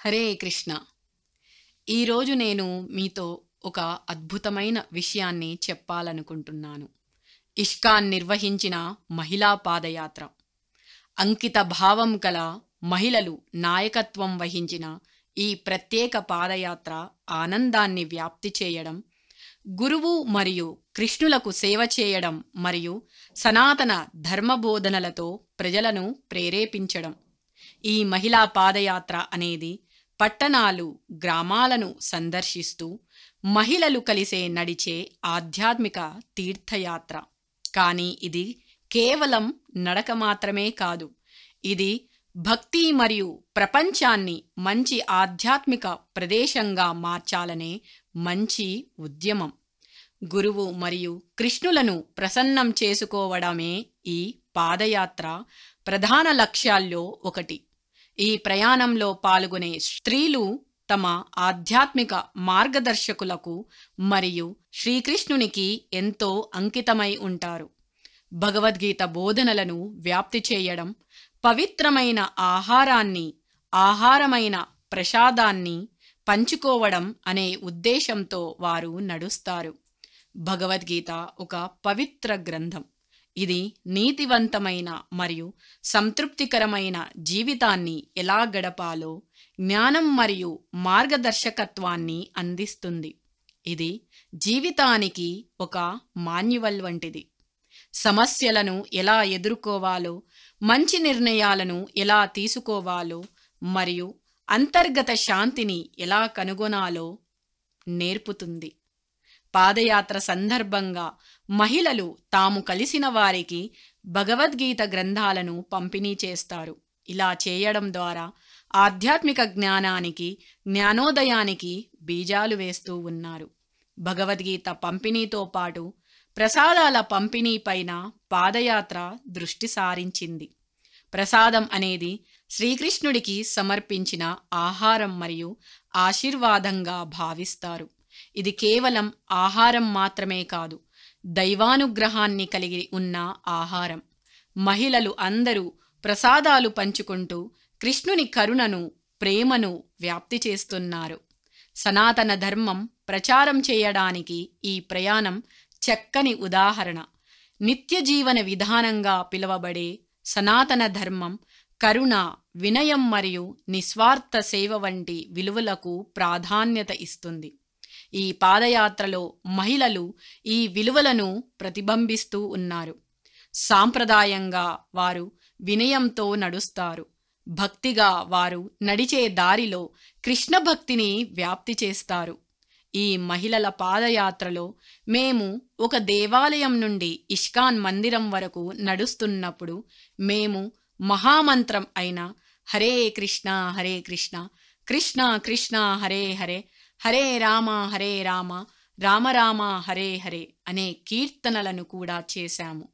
హరే కృష్ణ ఈరోజు నేను మీతో ఒక అద్భుతమైన విషయాన్ని చెప్పాలనుకుంటున్నాను ఇష్కాన్ నిర్వహించిన మహిళా పాదయాత్ర అంకిత భావం కల మహిళలు నాయకత్వం వహించిన ఈ ప్రత్యేక పాదయాత్ర ఆనందాన్ని వ్యాప్తి చేయడం గురువు మరియు కృష్ణులకు సేవ చేయడం మరియు సనాతన ధర్మబోధనలతో ప్రజలను ప్రేరేపించడం ఈ మహిళా పాదయాత్ర అనేది పట్టణాలు గ్రామాలను సందర్శిస్తూ మహిళలు కలిసే నడిచే ఆధ్యాత్మిక తీర్థయాత్ర కానీ ఇది కేవలం నడక మాత్రమే కాదు ఇది భక్తి మరియు ప్రపంచాన్ని మంచి ఆధ్యాత్మిక ప్రదేశంగా మార్చాలనే మంచి ఉద్యమం గురువు మరియు కృష్ణులను ప్రసన్నం చేసుకోవడమే ఈ పాదయాత్ర ప్రధాన లక్ష్యాల్లో ఒకటి ఈ ప్రయాణంలో పాల్గొనే స్త్రీలు తమ ఆధ్యాత్మిక మార్గదర్శకులకు మరియు శ్రీకృష్ణునికి ఎంతో అంకితమై ఉంటారు భగవద్గీత బోధనలను వ్యాప్తి చేయడం పవిత్రమైన ఆహారాన్ని ఆహారమైన ప్రసాదాన్ని పంచుకోవడం అనే ఉద్దేశంతో వారు నడుస్తారు భగవద్గీత ఒక పవిత్ర గ్రంథం ఇది నీతివంతమైన మరియు సంతృప్తికరమైన జీవితాన్ని ఎలా గడపాలో జ్ఞానం మరియు మార్గదర్శకత్వాన్ని అందిస్తుంది ఇది జీవితానికి ఒక మాన్యువల్ వంటిది సమస్యలను ఎలా ఎదుర్కోవాలో మంచి నిర్ణయాలను ఎలా తీసుకోవాలో మరియు అంతర్గత శాంతిని ఎలా కనుగొనాలో నేర్పుతుంది పాదయాత్ర సందర్భంగా మహిళలు తాము కలిసిన వారికి భగవద్గీత గ్రంథాలను పంపిణీ చేస్తారు ఇలా చేయడం ద్వారా ఆధ్యాత్మిక జ్ఞానానికి జ్ఞానోదయానికి బీజాలు వేస్తూ ఉన్నారు భగవద్గీత పంపిణీతో పాటు ప్రసాదాల పంపిణీ పైన పాదయాత్ర దృష్టి సారించింది ప్రసాదం అనేది శ్రీకృష్ణుడికి సమర్పించిన ఆహారం మరియు ఆశీర్వాదంగా భావిస్తారు ఇది కేవలం ఆహారం మాత్రమే కాదు దైవానుగ్రహాన్ని కలిగి ఉన్న ఆహారం మహిళలు అందరూ ప్రసాదాలు పంచుకుంటూ కృష్ణుని కరుణను ప్రేమను వ్యాప్తి చేస్తున్నారు సనాతన ధర్మం ప్రచారం చేయడానికి ఈ ప్రయాణం చక్కని ఉదాహరణ నిత్య జీవన విధానంగా పిలువబడే సనాతన ధర్మం కరుణ వినయం మరియు నిస్వార్థ సేవ వంటి విలువలకు ప్రాధాన్యత ఇస్తుంది ఈ పాదయాత్రలో మహిళలు ఈ విలువలను ప్రతిబింబిస్తూ ఉన్నారు సాంప్రదాయంగా వారు వినయంతో నడుస్తారు భక్తిగా వారు నడిచే దారిలో కృష్ణ భక్తిని వ్యాప్తి చేస్తారు ఈ మహిళల పాదయాత్రలో మేము ఒక దేవాలయం నుండి ఇష్కాన్ మందిరం వరకు నడుస్తున్నప్పుడు మేము మహామంత్రం అయిన హరే కృష్ణ హరే కృష్ణ కృష్ణ కృష్ణ హరే హరే హరే రామ హరే రామ రామ రామ హరే హరే అనే కీర్తనలను కూడా చేశాము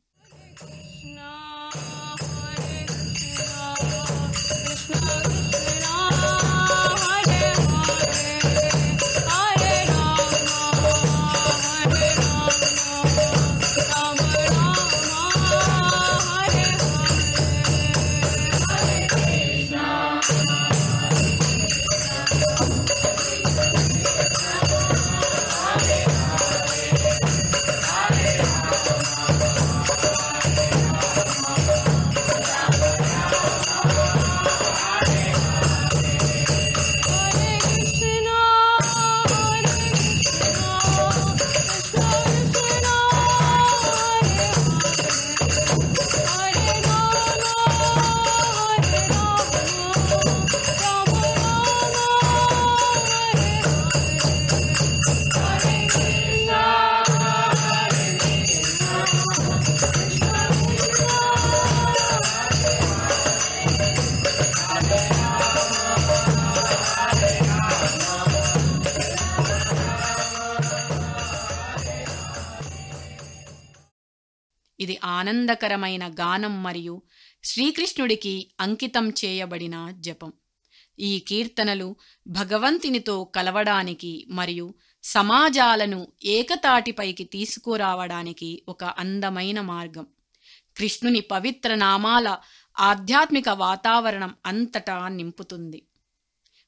ఇది ఆనందకరమైన గానం మరియు శ్రీకృష్ణుడికి అంకితం చేయబడిన జపం ఈ కీర్తనలు భగవంతునితో కలవడానికి మరియు సమాజాలను ఏకతాటిపైకి తీసుకురావడానికి ఒక అందమైన మార్గం కృష్ణుని పవిత్ర నామాల ఆధ్యాత్మిక వాతావరణం అంతటా నింపుతుంది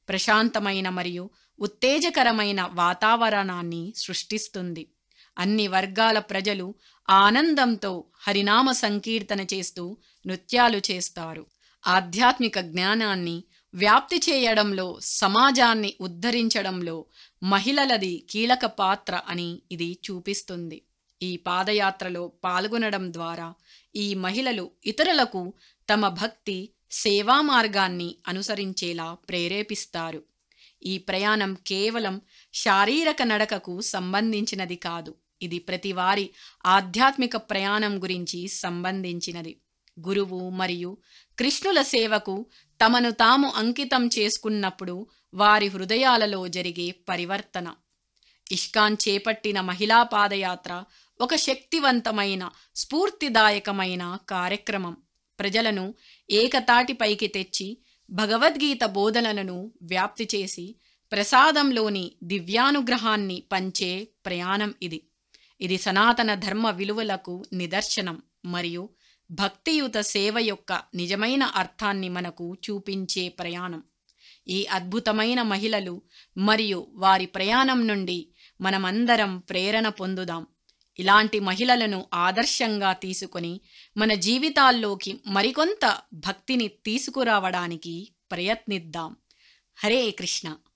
ప్రశాంతమైన మరియు ఉత్తేజకరమైన వాతావరణాన్ని సృష్టిస్తుంది అన్ని వర్గాల ప్రజలు ఆనందంతో హరినామ సంకీర్తన చేస్తూ నృత్యాలు చేస్తారు ఆధ్యాత్మిక జ్ఞానాన్ని వ్యాప్తి చేయడంలో సమాజాన్ని ఉద్ధరించడంలో మహిళలది కీలక పాత్ర అని ఇది చూపిస్తుంది ఈ పాదయాత్రలో పాల్గొనడం ద్వారా ఈ మహిళలు ఇతరులకు తమ భక్తి సేవా మార్గాన్ని అనుసరించేలా ప్రేరేపిస్తారు ఈ ప్రయాణం కేవలం శారీరక నడకకు సంబంధించినది కాదు ఇది ప్రతివారి ఆధ్యాత్మిక ప్రయాణం గురించి సంబంధించినది గురువు మరియు కృష్ణుల సేవకు తమను తాము అంకితం చేసుకున్నప్పుడు వారి హృదయాలలో జరిగే పరివర్తన ఇష్కాన్ చేపట్టిన మహిళా పాదయాత్ర ఒక శక్తివంతమైన స్ఫూర్తిదాయకమైన కార్యక్రమం ప్రజలను ఏకతాటిపైకి తెచ్చి భగవద్గీత బోధనలను వ్యాప్తి చేసి ప్రసాదంలోని దివ్యానుగ్రహాన్ని పంచే ప్రయాణం ఇది ఇది సనాతన ధర్మ విలువలకు నిదర్శనం మరియు భక్తియుత సేవ యొక్క నిజమైన అర్థాన్ని మనకు చూపించే ప్రయాణం ఈ అద్భుతమైన మహిళలు మరియు వారి ప్రయాణం నుండి మనమందరం ప్రేరణ పొందుదాం ఇలాంటి మహిళలను ఆదర్శంగా తీసుకొని మన జీవితాల్లోకి మరికొంత భక్తిని తీసుకురావడానికి ప్రయత్నిద్దాం హరే కృష్ణ